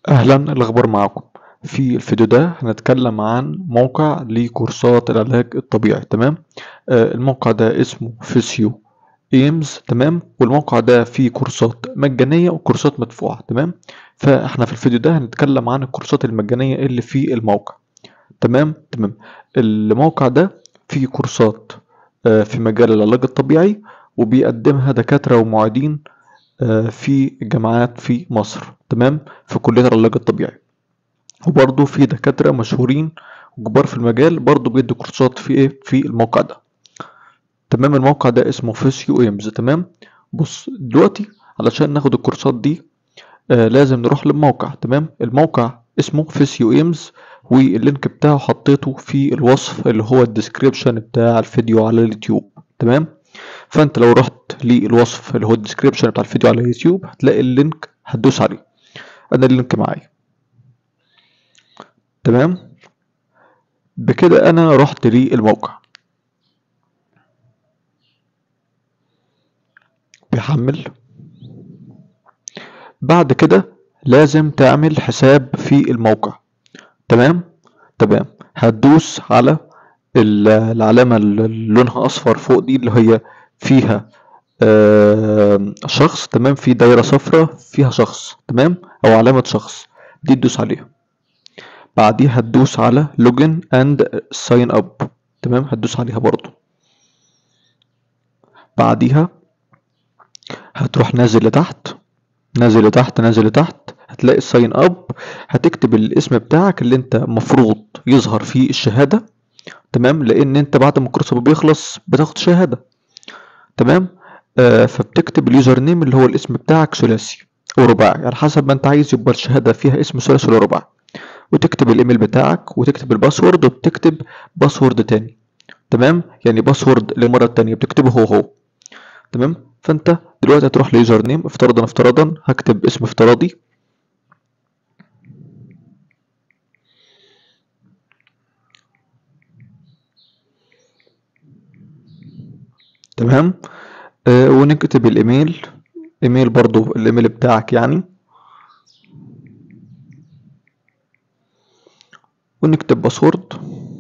أهلا الأخبار معكم في الفيديو ده هنتكلم عن موقع لكورسات العلاج الطبيعي تمام آه الموقع ده اسمه فيسيو ايمز تمام والموقع ده فيه كورسات مجانية وكورسات مدفوعة تمام فاحنا في الفيديو ده هنتكلم عن الكورسات المجانية اللي في الموقع تمام تمام الموقع ده فيه كورسات آه في مجال العلاج الطبيعي وبيقدمها دكاترة ومعيدين آه في جامعات في مصر تمام في كلية العلاج الطبيعي وبرضه في دكاترة مشهورين وكبار في المجال برضه بيدوا كورسات في ايه في الموقع ده تمام الموقع ده اسمه فيسيو ايمز تمام بص دلوقتي علشان ناخد الكورسات دي آه لازم نروح للموقع تمام الموقع اسمه فيسيو ايمز واللينك بتاعه حطيته في الوصف اللي هو الديسكريبشن بتاع الفيديو على اليوتيوب تمام فانت لو رحت للوصف اللي هو الديسكريبشن بتاع الفيديو على اليوتيوب هتلاقي اللينك هتدوس عليه انا اللينك معايا تمام بكده انا رحت للموقع بيحمل بعد كده لازم تعمل حساب في الموقع تمام تمام هتدوس على العلامة اللي لونها أصفر فوق دي اللي هي فيها آه شخص تمام في دايرة صفراء فيها شخص تمام أو علامة شخص دي تدوس عليها بعديها هتدوس على لوجن اند ساين اب تمام هتدوس عليها برضو بعديها هتروح نازل لتحت نازل لتحت نازل لتحت هتلاقي الساين اب هتكتب الاسم بتاعك اللي انت مفروض يظهر فيه الشهادة تمام لان انت بعد ما الكورس بيخلص بتاخد شهادة تمام آه فبتكتب اليوزر نيم اللي هو الاسم بتاعك ثلاثي او رباعي على حسب ما انت عايز يبقى الشهادة فيها اسم ثلاثي ولا رباعي وتكتب الايميل بتاعك وتكتب الباسورد وبتكتب باسورد تاني تمام يعني باسورد للمرة التانية بتكتبه هو هو تمام فانت دلوقتي هتروح ليوزر نيم افتراضا افتراضا هكتب اسم افتراضي تمام آه ونكتب الايميل ايميل برضو الايميل بتاعك يعني ونكتب باسورد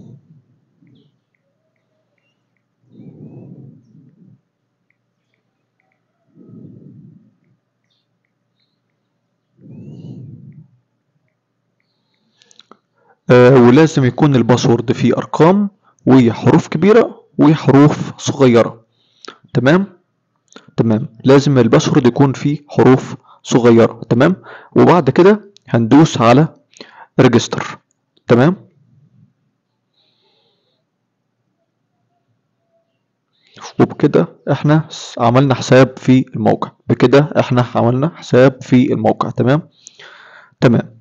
آه ولازم يكون الباسورد فيه ارقام وحروف كبيرة وحروف صغيرة تمام تمام لازم الباسورد يكون فيه حروف صغيرة تمام وبعد كده هندوس على ريجستر تمام وبكده احنا عملنا حساب في الموقع بكده احنا عملنا حساب في الموقع تمام تمام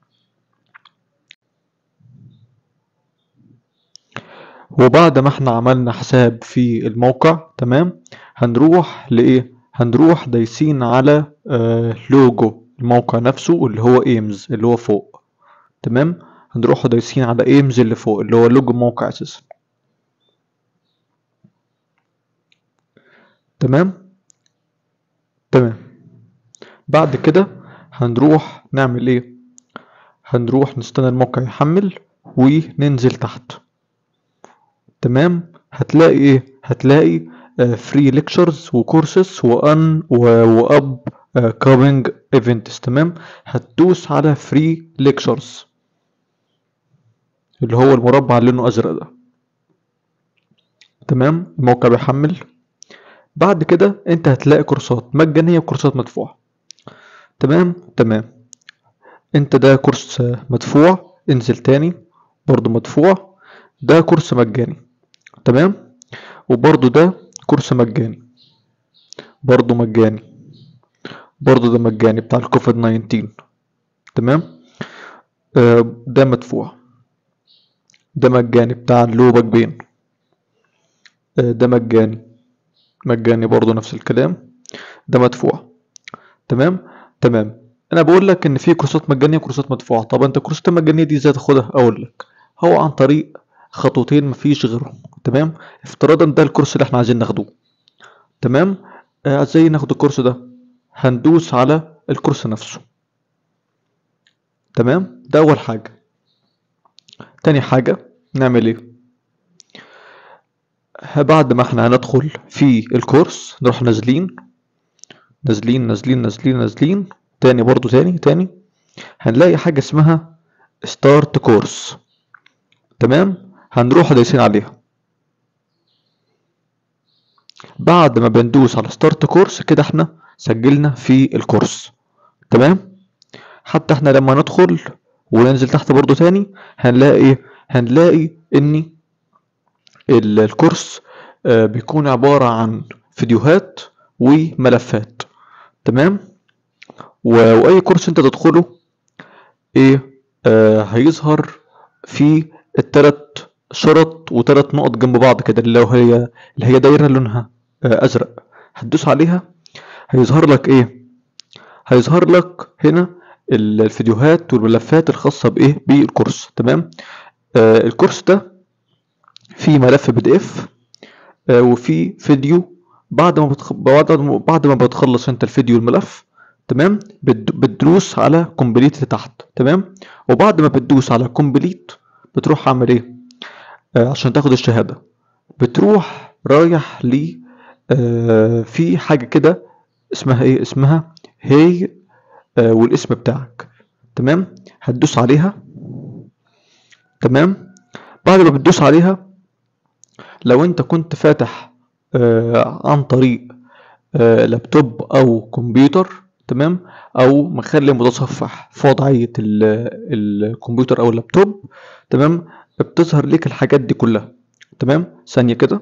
وبعد ما احنا عملنا حساب في الموقع تمام هنروح لايه هنروح دايسين على آه لوجو الموقع نفسه اللي هو ايمز اللي هو فوق تمام هنروح دايسين على ايمز اللي فوق اللي هو لوجو الموقع اساسا تمام تمام بعد كده هنروح نعمل ايه هنروح نستنى الموقع يحمل وننزل تحت تمام هتلاقي ايه هتلاقي فري ليكتشرز وكورسز وان واب كومينج ايفنتس تمام هتدوس على فري ليكتشرز اللي هو المربع اللي لونه ازرق ده تمام الموقع بيحمل بعد كده انت هتلاقي كورسات مجانية وكورسات مدفوعة تمام تمام انت ده كورس مدفوع انزل تاني برضو مدفوع ده كورس مجاني تمام وبرضو ده كورس مجاني برضو مجاني برضو ده مجاني بتاع الكوفيد 19 تمام آه ده مدفوع ده مجاني بتاع اللوبك بين آه ده مجاني مجاني برضو نفس الكلام ده مدفوع تمام تمام انا بقول لك ان في كورسات مجانيه وكورسات مدفوعه طب انت الكورسات المجانيه دي ازاي تاخدها اقول لك هو عن طريق خطوتين مفيش غيرهم تمام افتراضا ده الكورس اللي احنا عايزين ناخده تمام آه، ازاي ناخد الكورس ده هندوس على الكورس نفسه تمام ده اول حاجة تاني حاجة نعمل ايه بعد ما احنا هندخل في الكورس نروح نازلين نازلين نازلين نازلين نازلين تاني برضو تاني تاني هنلاقي حاجة اسمها ستارت كورس تمام هنروح دايسين عليها بعد ما بندوس على ستارت كورس كده احنا سجلنا في الكورس تمام حتى احنا لما ندخل وننزل تحت برضو تاني هنلاقي هنلاقي ان الكورس آه، بيكون عبارة عن فيديوهات وملفات تمام واي كورس انت تدخله ايه آه هيظهر في التلات شرط وتلات نقط جنب بعض كده اللي هي اللي هي دايره لونها آه ازرق هتدوس عليها هيظهر لك ايه هيظهر لك هنا الفيديوهات والملفات الخاصه بايه بالكورس تمام آه الكورس ده فيه ملف بي دي اف آه وفي فيديو بعد ما بتخ... بعد ما بعد ما بتخلص انت الفيديو والملف تمام بت... بتدوس على كومبليت تحت تمام وبعد ما بتدوس على كومبليت بتروح عامل ايه آه عشان تاخد الشهاده بتروح رايح ل آه في حاجه كده اسمها ايه اسمها هي آه والاسم بتاعك تمام هتدوس عليها تمام بعد ما بتدوس عليها لو انت كنت فاتح آه عن طريق آه لابتوب او كمبيوتر تمام او مخلي متصفح في وضعية الكمبيوتر او اللابتوب تمام بتظهر لك الحاجات دي كلها تمام ثانية كده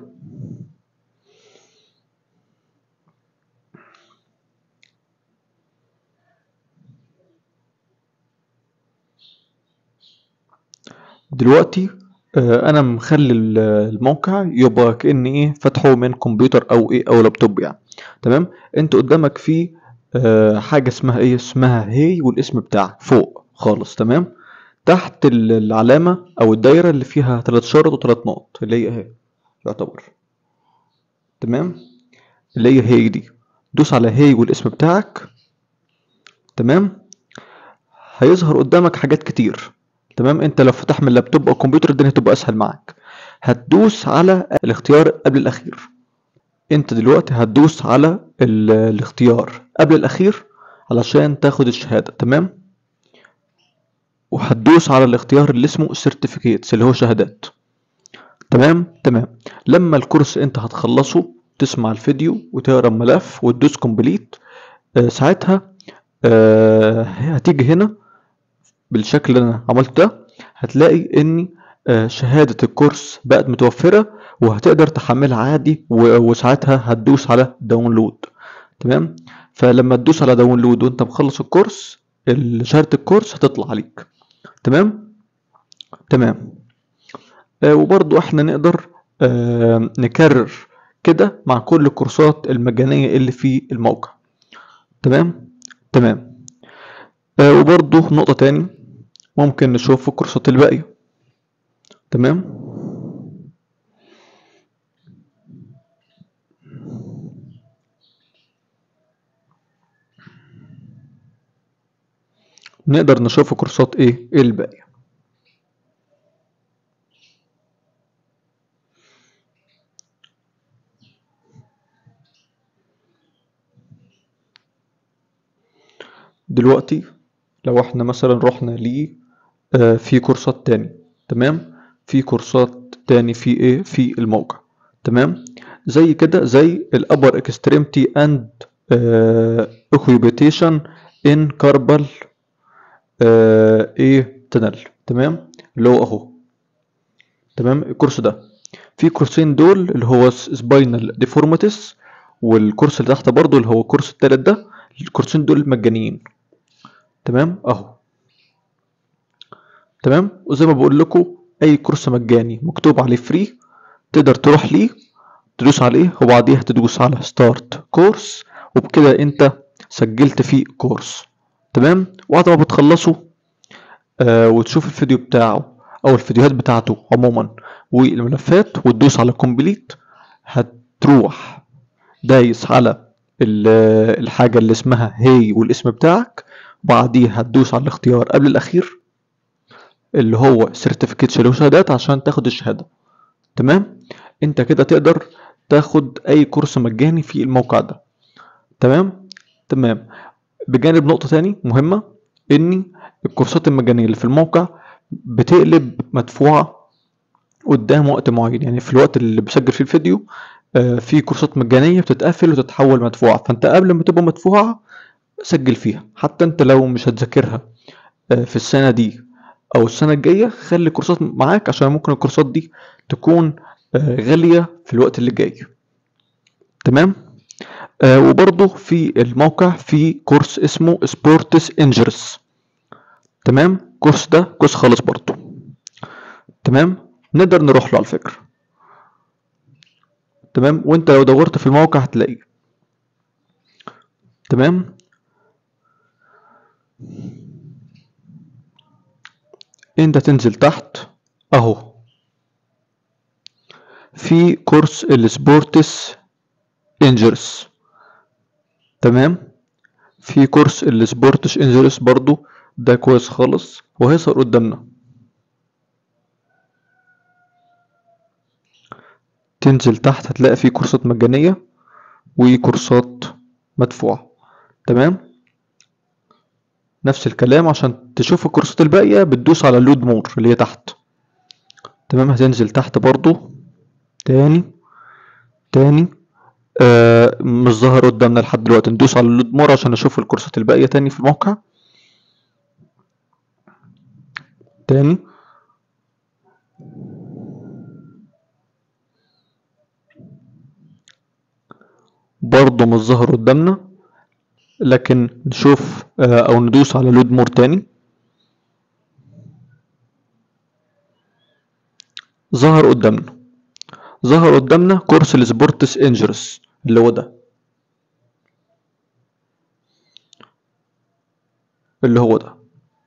دلوقتي انا مخلي الموقع يبقى كاني ايه فاتحه من كمبيوتر او ايه او لابتوب يعني تمام انت قدامك في حاجه اسمها ايه اسمها هي والاسم بتاعك فوق خالص تمام تحت العلامه او الدايره اللي فيها ثلاث شرط وثلاث نقط اللي هي اهي يعتبر تمام اللي هي هي دي دوس على هي والاسم بتاعك تمام هيظهر قدامك حاجات كتير تمام انت لو فتح من لابتوب او كمبيوتر الدنيا هتبقى اسهل معاك هتدوس على الاختيار قبل الاخير انت دلوقتي هتدوس على الاختيار قبل الاخير علشان تاخد الشهاده تمام وهتدوس على الاختيار اللي اسمه certificates اللي هو شهادات تمام تمام لما الكورس انت هتخلصه تسمع الفيديو وتقرا الملف وتدوس كومبليت آه ساعتها آه هتيجي هنا بالشكل اللي انا عملته ده هتلاقي ان شهادة الكورس بقت متوفرة وهتقدر تحملها عادي وساعتها هتدوس على داونلود تمام فلما تدوس على داونلود وانت مخلص الكورس شهادة الكورس هتطلع عليك تمام تمام آه وبرضو احنا نقدر آه نكرر كده مع كل الكورسات المجانية اللي في الموقع تمام تمام آه وبرضو نقطة تاني ممكن نشوف الكورسات الباقية تمام نقدر نشوف كورسات ايه الباقية دلوقتي لو احنا مثلا رحنا ل آه في كورسات تاني تمام في كورسات تاني في ايه في الموقع تمام زي كده زي الابر اكستريمتي اند اوكيوبيتيشن ان كاربال ايه تنل تمام اللي هو اهو تمام الكورس ده في كورسين دول اللي هو سباينال ديفورماتيس والكورس اللي تحت برضو اللي هو الكورس التالت ده الكورسين دول مجانيين تمام اهو تمام وزي ما بقول لكم اي كورس مجاني مكتوب عليه فري تقدر تروح ليه تدوس عليه وبعديها تدوس على ستارت كورس وبكده انت سجلت فيه كورس تمام وبعد ما بتخلصوا آه وتشوف الفيديو بتاعه او الفيديوهات بتاعته عموما والملفات وتدوس على كومبليت هتروح دايس على الحاجة اللي اسمها هي والاسم بتاعك بعديها هتدوس على الاختيار قبل الاخير اللي هو سيرتيفيكيتس اللي هو شهادات عشان تاخد الشهاده تمام انت كده تقدر تاخد اي كورس مجاني في الموقع ده تمام تمام بجانب نقطه تاني مهمه ان الكورسات المجانيه اللي في الموقع بتقلب مدفوعه قدام وقت معين يعني في الوقت اللي بسجل فيه الفيديو آه، في كورسات مجانيه بتتقفل وتتحول مدفوعه فانت قبل ما تبقى مدفوعه سجل فيها حتى انت لو مش هتذاكرها آه، في السنه دي او السنه الجايه خلي كورسات معاك عشان ممكن الكورسات دي تكون آه، غاليه في الوقت اللي جاي تمام آه وبرضه في الموقع في كورس اسمه سبورتس انجرس تمام الكورس ده كورس خالص برضه تمام نقدر نروح له على فكره تمام وانت لو دورت في الموقع هتلاقيه تمام انت تنزل تحت اهو في كورس السبورتس انجرس تمام في كورس السبورتس انجرس برضو ده كويس خالص وهيظهر قدامنا تنزل تحت هتلاقي فيه كورسات مجانية وكورسات مدفوعة تمام نفس الكلام عشان تشوف الكورسات الباقية بتدوس على لود مور اللي هي تحت تمام هتنزل تحت برضو تاني تاني آه مش ظاهر قدامنا لحد دلوقتي ندوس على اللود مور عشان نشوف الكورسات الباقية تاني في الموقع تاني برضه مش ظاهر قدامنا لكن نشوف آه، او ندوس على لود مور تاني ظهر قدامنا ظهر قدامنا كورس السبورتس انجرس اللي هو ده اللي هو ده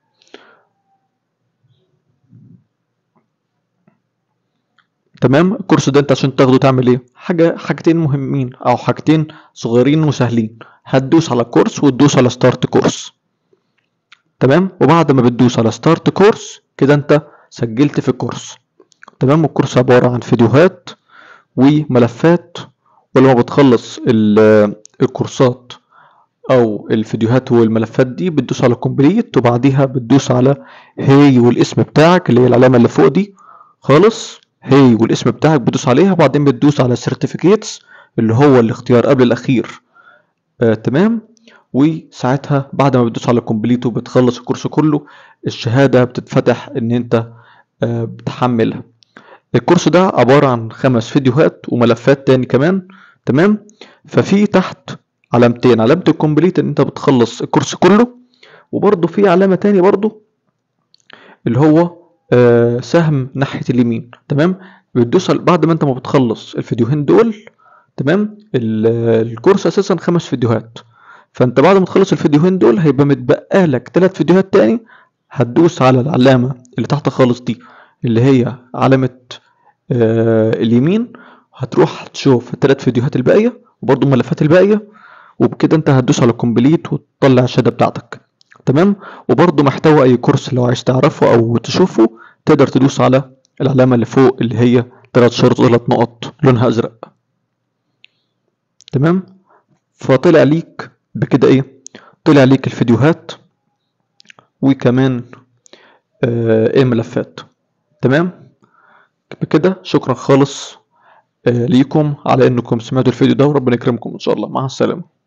تمام الكورس ده انت عشان تاخده تعمل ايه حاجه حاجتين مهمين او حاجتين صغيرين وسهلين هتدوس على كورس وتدوس على ستارت كورس تمام وبعد ما بتدوس على ستارت كورس كده انت سجلت في الكورس تمام الكورس عباره عن فيديوهات وملفات ولما بتخلص ال- الكورسات او الفيديوهات والملفات دي بتدوس على كومبليت وبعديها بتدوس على هي والاسم بتاعك اللي هي العلامه اللي فوق دي خالص هي والاسم بتاعك بتدوس عليها وبعدين بتدوس على سيرتيفيكيتس اللي هو الاختيار قبل الاخير آه تمام وساعتها بعد ما بتدوس على كومبليت وبتخلص الكورس كله الشهاده بتتفتح ان انت آه بتحملها الكورس ده عبارة عن خمس فيديوهات وملفات تاني كمان تمام ففي تحت علامتين علامة الكومبليت ان انت بتخلص الكورس كله وبرضه في علامة تاني برضه اللي هو آه سهم ناحية اليمين تمام بتدوس على- بعد ما انت ما بتخلص الفيديوهين دول تمام ال- الكورس اساسا خمس فيديوهات فانت بعد ما تخلص الفيديوهين دول هيبقى متبقى لك ثلاث فيديوهات تاني هتدوس على العلامة اللي تحت خالص دي اللي هي علامة آه اليمين هتروح تشوف الثلاث فيديوهات الباقية وبرضه الملفات الباقية وبكده انت هتدوس على كومبليت وتطلع الشهادة بتاعتك تمام وبرضه محتوى اي كورس لو عايز تعرفه او تشوفه تقدر تدوس على العلامة اللي فوق اللي هي ثلاث شرط ثلاث نقط لونها ازرق تمام فطلع ليك بكده ايه طلع ليك الفيديوهات وكمان آه ايه ملفات تمام بكده شكرا خالص آه ليكم على انكم سمعتوا الفيديو ده وربنا يكرمكم ان شاء الله مع السلامه